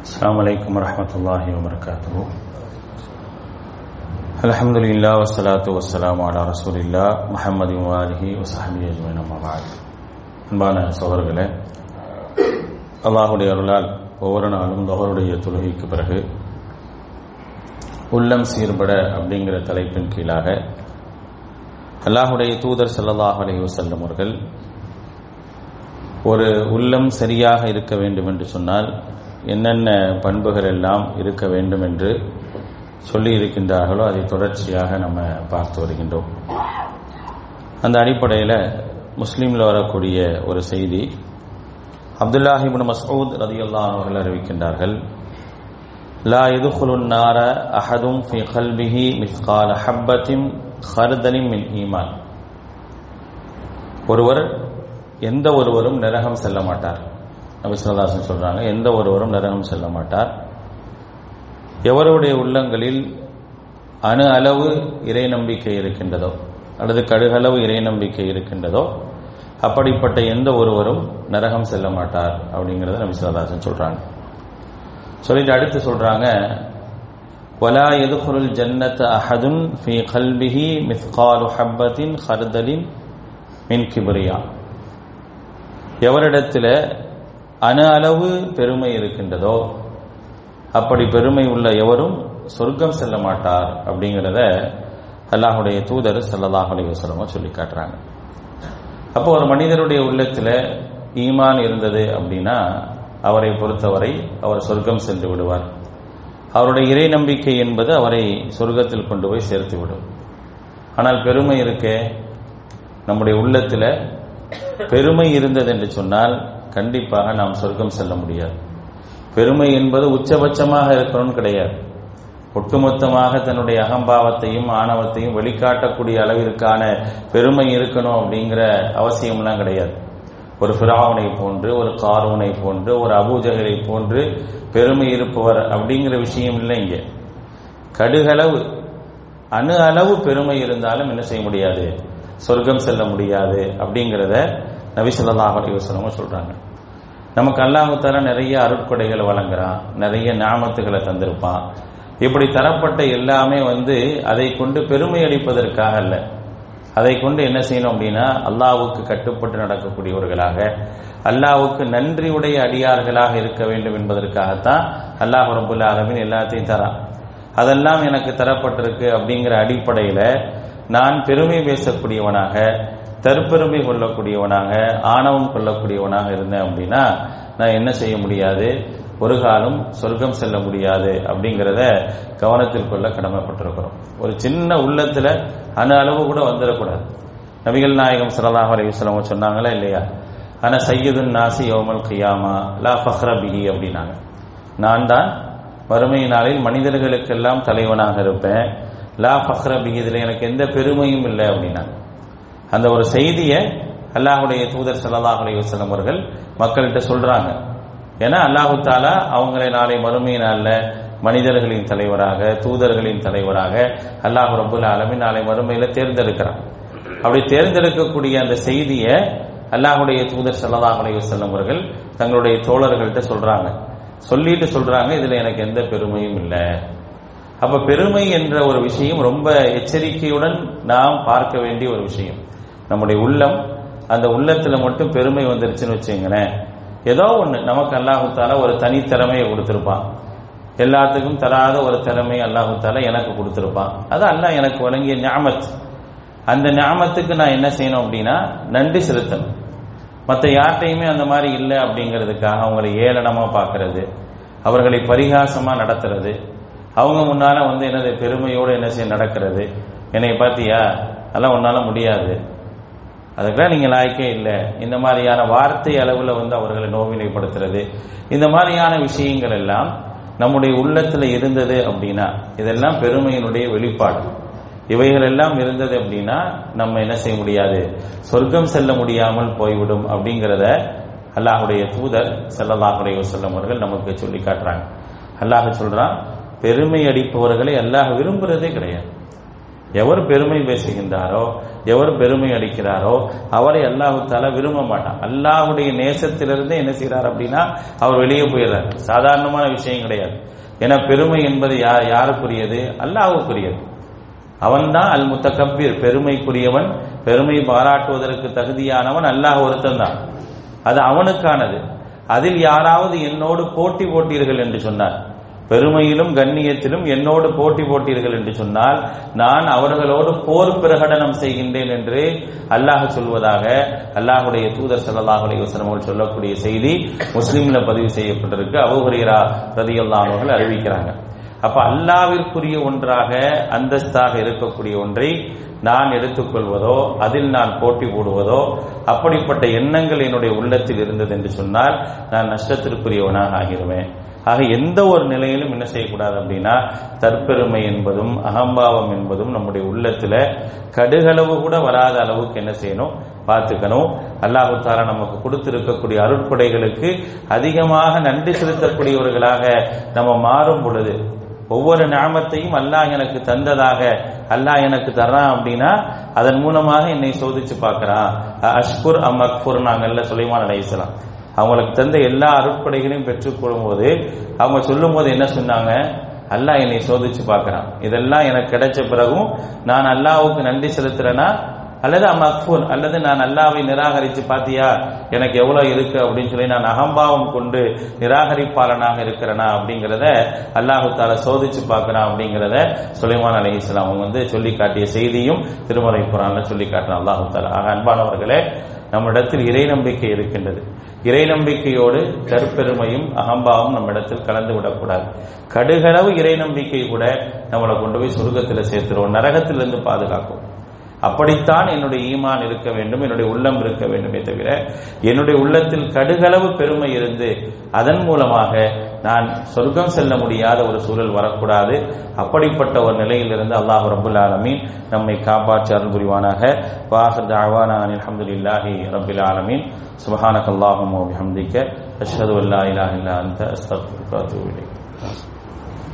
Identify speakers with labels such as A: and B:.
A: السلام عليكم ورحمة الله وبركاته الحمد لله والصلاة والسلام على رسول الله محمد وآله وصحبه أجمعين أما بعد அன்பான சோதர்களே அல்லாஹுடைய அருளால் ஒவ்வொரு நாளும் தொகருடைய தொழுகைக்கு பிறகு உள்ளம் சீர்பட அப்படிங்கிற தலைப்பின் கீழாக அல்லாஹுடைய தூதர் ஸல்லல்லாஹு அலைஹி வஸல்லம் அவர்கள் ஒரு உள்ளம் சரியாக இருக்க வேண்டும் என்று சொன்னால் என்னென்ன பண்புகள் எல்லாம் இருக்க வேண்டும் என்று சொல்லி இருக்கின்றார்களோ அதை தொடர்ச்சியாக நம்ம பார்த்து வருகின்றோம் அந்த அடிப்படையில் முஸ்லீமில் வரக்கூடிய ஒரு செய்தி அப்துல்லாஹிபின் மசூத் ரதியுல்லான் அவர்கள் அறிவிக்கின்றார்கள் லா எதுகுலுன் நார அஹதும் ஃபி கல்பிஹி மிஸ்கால ஹப்பத்தின் ஹர்தலின் மின் ஈமான் ஒருவர் எந்த ஒருவரும் நரகம் செல்ல மாட்டார் நபிசுல்லாசன் சொல்றாங்க எந்த ஒருவரும் நரகம் செல்ல மாட்டார் எவருடைய உள்ளங்களில் அணு அளவு இறை நம்பிக்கை இருக்கின்றதோ அல்லது கடுகளவு இறை நம்பிக்கை இருக்கின்றதோ அப்படிப்பட்ட எந்த ஒருவரும் நரகம் செல்ல மாட்டார் அப்படிங்கிறத நபிசுல்லாசன் சொல்றாங்க சொல்லிட்டு அடுத்து சொல்றாங்க ولا يدخل الجنة أحد في قلبه مثقال حبة خردل من كبرياء எவரிடத்தில் அணு அளவு பெருமை இருக்கின்றதோ அப்படி பெருமை உள்ள எவரும் சொர்க்கம் செல்ல மாட்டார் அப்படிங்கிறத அல்லாஹுடைய தூதர் சல்லல்லாஹ் அலைஹி வஸல்லம் சொல்லி காட்டுறாங்க அப்போ ஒரு மனிதருடைய உள்ளத்தில் ஈமான் இருந்தது அப்படின்னா அவரை பொறுத்தவரை அவர் சொர்க்கம் சென்று விடுவார் அவருடைய இறை நம்பிக்கை என்பது அவரை சொர்க்கத்தில் கொண்டு போய் சேர்த்து விடும் ஆனால் பெருமை இருக்கே நம்முடைய உள்ளத்தில் பெருமை இருந்தது என்று சொன்னால் கண்டிப்பாக நாம் சொர்க்கம் செல்ல முடியாது பெருமை என்பது உச்சபட்சமாக இருக்கணும்னு கிடையாது ஒட்டுமொத்தமாக தன்னுடைய அகம்பாவத்தையும் ஆணவத்தையும் வெளிக்காட்டக்கூடிய அளவிற்கான பெருமை இருக்கணும் அப்படிங்கிற அவசியம்லாம் கிடையாது ஒரு பிராவனை போன்று ஒரு காரூனை போன்று ஒரு அபூஜகரை போன்று பெருமை இருப்பவர் அப்படிங்கிற விஷயம் இல்லை இங்கே கடுகளவு அணு அளவு பெருமை இருந்தாலும் என்ன செய்ய முடியாது சொர்க்கம் செல்ல முடியாது அப்படிங்கிறத நபி சொல்லாஹ் அலிவசனமும் சொல்றாங்க நமக்கு அல்லாஹால நிறைய அருட்கொடைகளை வழங்குறான் நிறைய ஞாபகத்துகளை தந்திருப்பான் இப்படி தரப்பட்ட எல்லாமே வந்து அதை கொண்டு பெருமை அளிப்பதற்காக அல்ல அதை கொண்டு என்ன செய்யணும் அப்படின்னா அல்லாவுக்கு கட்டுப்பட்டு நடக்கக்கூடியவர்களாக அல்லாவுக்கு நன்றியுடைய அடியார்களாக இருக்க வேண்டும் என்பதற்காகத்தான் அல்லாஹ் ரபுல்ல ஆலமின் எல்லாத்தையும் தரான் அதெல்லாம் எனக்கு தரப்பட்டிருக்கு அப்படிங்கிற அடிப்படையில் நான் பெருமை பேசக்கூடியவனாக தற்பெருமை கொள்ளக்கூடியவனாக ஆணவம் கொள்ளக்கூடியவனாக இருந்தேன் அப்படின்னா நான் என்ன செய்ய முடியாது ஒரு காலம் சொர்க்கம் செல்ல முடியாது அப்படிங்கிறத கவனத்தில் கொள்ள கடமைப்பட்டிருக்கிறோம் ஒரு சின்ன உள்ளத்துல அணு அளவு கூட வந்துடக்கூடாது நபிகள் நாயகம் சல்லாஹ் அலையுஸ்லாம் சொன்னாங்களா இல்லையா ஆனா சையதுன் நாசி யோமல் கியாமா லா ஃபஹ்ர பிஹி அப்படின்னாங்க நான் தான் வறுமை நாளில் மனிதர்களுக்கெல்லாம் தலைவனாக இருப்பேன் லா ஃபஹ்ர பிஹி இதில் எனக்கு எந்த பெருமையும் இல்லை அப்படின்னாங்க அந்த ஒரு செய்தியை அல்லாஹுடைய தூதர் சல்லாஹ் அலையுஸ்லாம் அவர்கள் மக்கள்கிட்ட சொல்றாங்க ஏன்னா அல்லாஹு தாலா அவங்களை நாளை மறுமை நாளில் மனிதர்களின் தலைவராக தூதர்களின் தலைவராக அல்லாஹ் ரபுல் ஆலமின் நாளை மறுமையில தேர்ந்தெடுக்கிறான் அப்படி தேர்ந்தெடுக்கக்கூடிய அந்த செய்தியை அல்லாஹுடைய தூதர் சல்லாஹ் அலையுஸ்லாம் அவர்கள் தங்களுடைய தோழர்கள்ட்ட சொல்றாங்க சொல்லிட்டு சொல்றாங்க இதுல எனக்கு எந்த பெருமையும் இல்லை அப்ப பெருமை என்ற ஒரு விஷயம் ரொம்ப எச்சரிக்கையுடன் நாம் பார்க்க வேண்டிய ஒரு விஷயம் நம்முடைய உள்ளம் அந்த உள்ளத்துல மட்டும் பெருமை வந்துருச்சுன்னு வச்சுங்களேன் ஏதோ ஒன்று நமக்கு அல்லாஹுத்தால ஒரு தனித்திறமையை கொடுத்துருப்பான் எல்லாத்துக்கும் தராத ஒரு திறமை அல்லாஹுத்தால எனக்கு கொடுத்துருப்பான் அது அல்லாஹ் எனக்கு வழங்கிய ஞாமத் அந்த ஞாமத்துக்கு நான் என்ன செய்யணும் அப்படின்னா நன்றி செலுத்தணும் மற்ற யார்கிட்டையுமே அந்த மாதிரி இல்லை அப்படிங்கிறதுக்காக அவங்களை ஏளனமாக பார்க்கறது அவர்களை பரிகாசமாக நடத்துறது அவங்க முன்னால வந்து என்னது பெருமையோடு என்ன செய்ய நடக்கிறது என்னை பார்த்தியா அதெல்லாம் உன்னால முடியாது அதுக்கெல்லாம் நீங்கள் லாய்க்கே இல்லை இந்த மாதிரியான வார்த்தை அளவில் வந்து அவர்களை நோவினைப்படுத்துறது இந்த மாதிரியான விஷயங்கள் எல்லாம் நம்முடைய உள்ளத்தில் இருந்தது அப்படின்னா இதெல்லாம் பெருமையினுடைய வெளிப்பாடு இவைகள் எல்லாம் இருந்தது அப்படின்னா நம்ம என்ன செய்ய முடியாது சொர்க்கம் செல்ல முடியாமல் போய்விடும் அப்படிங்கிறத அல்லாஹுடைய தூதர் செல்லல்லாஹுடைய செல்லம் அவர்கள் நமக்கு சொல்லி காட்டுறாங்க அல்லாஹ் சொல்றான் பெருமை அடிப்பவர்களை அல்லாஹ் விரும்புறதே கிடையாது எவர் பெருமை பேசுகின்றாரோ எவர் பெருமை அடிக்கிறாரோ அவரை அல்லாஹு தாலா விரும்ப மாட்டான் அல்லாஹுடைய நேசத்திலிருந்து என்ன செய்யறார் அப்படின்னா அவர் வெளியே போயிடுறார் சாதாரணமான விஷயம் கிடையாது ஏன்னா பெருமை என்பது யார் யாருக்குரியது அல்லாஹுக்குரியது அவன்தான் அல் முத்தகப்பீர் பெருமைக்குரியவன் பெருமை பாராட்டுவதற்கு தகுதியானவன் அல்லாஹ் ஒருத்தன் தான் அது அவனுக்கானது அதில் யாராவது என்னோடு போட்டி போட்டீர்கள் என்று சொன்னார் பெருமையிலும் கண்ணியத்திலும் என்னோடு போட்டி போட்டீர்கள் என்று சொன்னால் நான் அவர்களோடு போர் பிரகடனம் செய்கின்றேன் என்று அல்லாஹ் சொல்வதாக அல்லாஹுடைய தூதர் ஸல்லல்லாஹு அலைஹி வஸல்லம் அவர்கள் சொல்லக்கூடிய செய்தி முஸ்லிம்ல பதிவு செய்யப்பட்டிருக்கு அபூஹுரைரா ரலியல்லாஹு அவர்கள் அறிவிக்கிறாங்க அப்ப அல்லாவிற்குரிய ஒன்றாக அந்தஸ்தாக இருக்கக்கூடிய ஒன்றை நான் எடுத்துக்கொள்வதோ அதில் நான் போட்டி போடுவதோ அப்படிப்பட்ட எண்ணங்கள் என்னுடைய உள்ளத்தில் இருந்தது என்று சொன்னால் நான் நஷ்டத்திற்குரியவனாக ஆகிருவேன் ஆக எந்த ஒரு நிலையிலும் என்ன செய்யக்கூடாது அப்படின்னா தற்பெருமை என்பதும் அகம்பாவம் என்பதும் நம்முடைய உள்ளத்துல கடுகளவு கூட வராத அளவுக்கு என்ன செய்யணும் பார்த்துக்கணும் அல்லாஹு தாலா நமக்கு கொடுத்திருக்கக்கூடிய அருட்படைகளுக்கு அதிகமாக நன்றி செலுத்தக்கூடியவர்களாக நம்ம மாறும் பொழுது ஒவ்வொரு ஞாபகத்தையும் அல்லாஹ் எனக்கு தந்ததாக அல்லாஹ் எனக்கு தர்றான் அப்படின்னா அதன் மூலமாக என்னை சோதிச்சு பார்க்கறான் அஷ்குர் அம் அக்புர் நாங்கள்ல சுலைமான் அலைசலாம் அவங்களுக்கு தந்த எல்லா அருட்படைகளையும் பெற்றுக்கொள்ளும் போது அவங்க சொல்லும் போது என்ன சொன்னாங்க அல்லாஹ் என்னை சோதிச்சு பார்க்கறான் இதெல்லாம் எனக்கு கிடைச்ச பிறகும் நான் அல்லாஹ்வுக்கு நன்றி செலுத்துறேனா அல்லது அமக்ஃபூர் அல்லது நான் அல்லாவை நிராகரித்து பாத்தியா எனக்கு எவ்வளவு இருக்கு அப்படின்னு சொல்லி நான் அகம்பாவம் கொண்டு நிராகரிப்பாளனாக இருக்கிறனா அப்படிங்கிறத அல்லாஹு தால சோதிச்சு பார்க்கறான் அப்படிங்கிறத சுலைமான் அலி இஸ்லாம் அவங்க வந்து சொல்லி காட்டிய செய்தியும் திருமலை குரான்ல சொல்லி காட்டுறான் அல்லாஹு தாலா ஆக அன்பானவர்களே நம்மிடத்தில் இறை நம்பிக்கை இருக்கின்றது இறை நம்பிக்கையோடு கருப்பெருமையும் அகம்பாவும் நம்மிடத்தில் கலந்து விடக்கூடாது கடுகளவு இறை நம்பிக்கை கூட நம்மளை கொண்டு போய் சொர்க்கத்தில் சேர்த்துருவோம் நரகத்திலிருந்து பாதுகாக்கும் அப்படித்தான் என்னுடைய ஈமான் இருக்க வேண்டும் என்னுடைய உள்ளம் இருக்க வேண்டுமே தவிர என்னுடைய உள்ளத்தில் கடுகளவு பெருமை இருந்து அதன் மூலமாக நான் சொர்க்கம் செல்ல முடியாத ஒரு சூழல் வரக்கூடாது அப்படிப்பட்ட ஒரு நிலையில் இருந்து அல்லாஹ் ரபுல் ஆலமீன் நம்மை காப்பாற்றி அருள் புரிவானாக வாஹர் தாவானா அல்ஹம்துலில்லாஹி ரபில் ஆலமீன் சுபஹானக அல்லாஹும் வபிஹம்திக அஷ்ஹது அல்லா இலாஹ இல்லா அன்த அஸ்தக்ஃபிருக வ அத்தூபு இலைக்